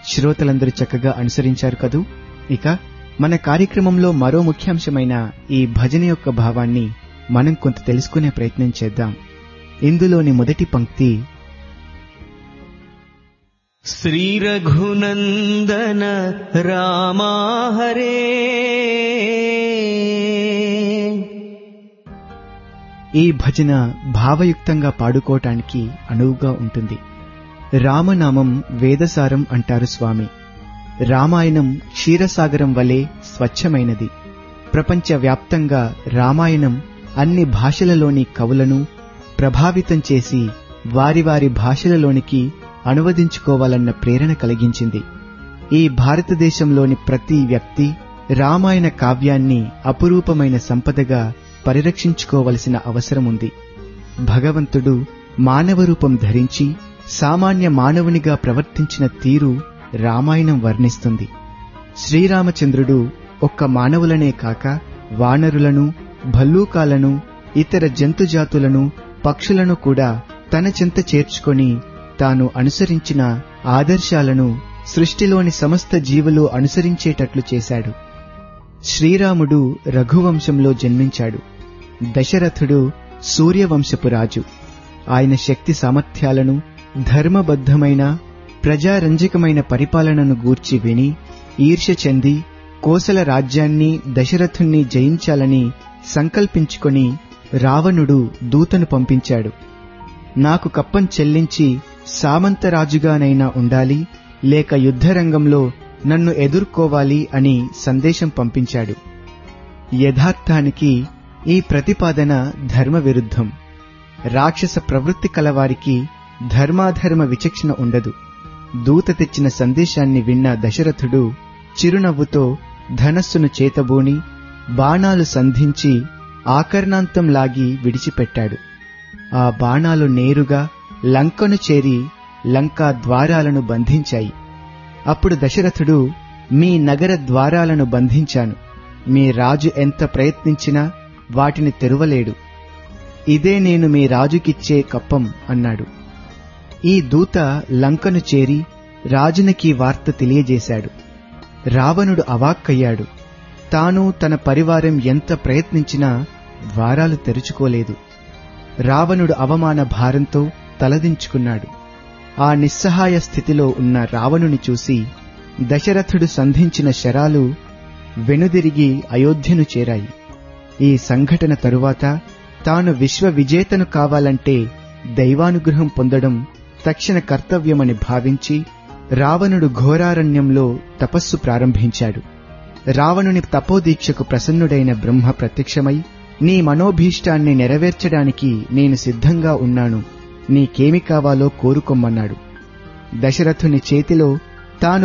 శ్రోతలందరూ చక్కగా అనుసరించారు కదూ ఇక మన కార్యక్రమంలో మరో ముఖ్యాంశమైన ఈ భజన యొక్క భావాన్ని మనం కొంత తెలుసుకునే ప్రయత్నం చేద్దాం ఇందులోని మొదటి పంక్తి श्रीरघुनन्दन रामा हरे ఈ భజన భావయుక్తంగా పాడుకోవటానికి అనువుగా ఉంటుంది రామనామం వేదసారం అంటారు స్వామి రామాయణం క్షీరసాగరం వలె స్వచ్ఛమైనది ప్రపంచవ్యాప్తంగా రామాయణం అన్ని భాషలలోని కవులను ప్రభావితం చేసి వారి వారి భాషలలోనికి అనువదించుకోవాలన్న ప్రేరణ కలిగించింది ఈ భారతదేశంలోని ప్రతి వ్యక్తి రామాయణ కావ్యాన్ని అపురూపమైన సంపదగా పరిరక్షించుకోవలసిన అవసరముంది భగవంతుడు మానవ రూపం ధరించి సామాన్య మానవునిగా ప్రవర్తించిన తీరు రామాయణం వర్ణిస్తుంది శ్రీరామచంద్రుడు ఒక్క మానవులనే కాక వానరులను భల్లూకాలను ఇతర జంతుజాతులను పక్షులను కూడా తన చెంత చేర్చుకొని తాను అనుసరించిన ఆదర్శాలను సృష్టిలోని సమస్త జీవులు అనుసరించేటట్లు చేశాడు శ్రీరాముడు రఘువంశంలో జన్మించాడు దశరథుడు సూర్యవంశపు రాజు ఆయన శక్తి సామర్థ్యాలను ధర్మబద్ధమైన ప్రజారంజకమైన పరిపాలనను గూర్చి విని ఈర్ష్య చెంది కోసల రాజ్యాన్ని దశరథుణ్ణి జయించాలని సంకల్పించుకొని రావణుడు దూతను పంపించాడు నాకు కప్పం చెల్లించి సామంతరాజుగానైనా ఉండాలి లేక యుద్ధరంగంలో నన్ను ఎదుర్కోవాలి అని సందేశం పంపించాడు యథార్థానికి ఈ ప్రతిపాదన ధర్మ విరుద్ధం రాక్షస ప్రవృత్తి కలవారికి ధర్మాధర్మ విచక్షణ ఉండదు దూత తెచ్చిన సందేశాన్ని విన్న దశరథుడు చిరునవ్వుతో ధనస్సును చేతబూని బాణాలు సంధించి ఆకర్ణాంతం లాగి విడిచిపెట్టాడు ఆ బాణాలు నేరుగా లంకను చేరి లంకా ద్వారాలను బంధించాయి అప్పుడు దశరథుడు మీ నగర ద్వారాలను బంధించాను మీ రాజు ఎంత ప్రయత్నించినా వాటిని తెరవలేడు ఇదే నేను మీ రాజుకిచ్చే కప్పం అన్నాడు ఈ దూత లంకను చేరి రాజునకి వార్త తెలియజేశాడు రావణుడు అవాక్కయ్యాడు తాను తన పరివారం ఎంత ప్రయత్నించినా ద్వారాలు తెరుచుకోలేదు రావణుడు అవమాన భారంతో తలదించుకున్నాడు ఆ నిస్సహాయ స్థితిలో ఉన్న రావణుని చూసి దశరథుడు సంధించిన శరాలు వెనుదిరిగి అయోధ్యను చేరాయి ఈ సంఘటన తరువాత తాను విశ్వ విజేతను కావాలంటే దైవానుగ్రహం పొందడం తక్షణ కర్తవ్యమని భావించి రావణుడు ఘోరారణ్యంలో తపస్సు ప్రారంభించాడు రావణుని తపోదీక్షకు ప్రసన్నుడైన బ్రహ్మ ప్రత్యక్షమై నీ మనోభీష్టాన్ని నెరవేర్చడానికి నేను సిద్ధంగా ఉన్నాను నీకేమి కావాలో కోరుకొమ్మన్నాడు దశరథుని చేతిలో తాను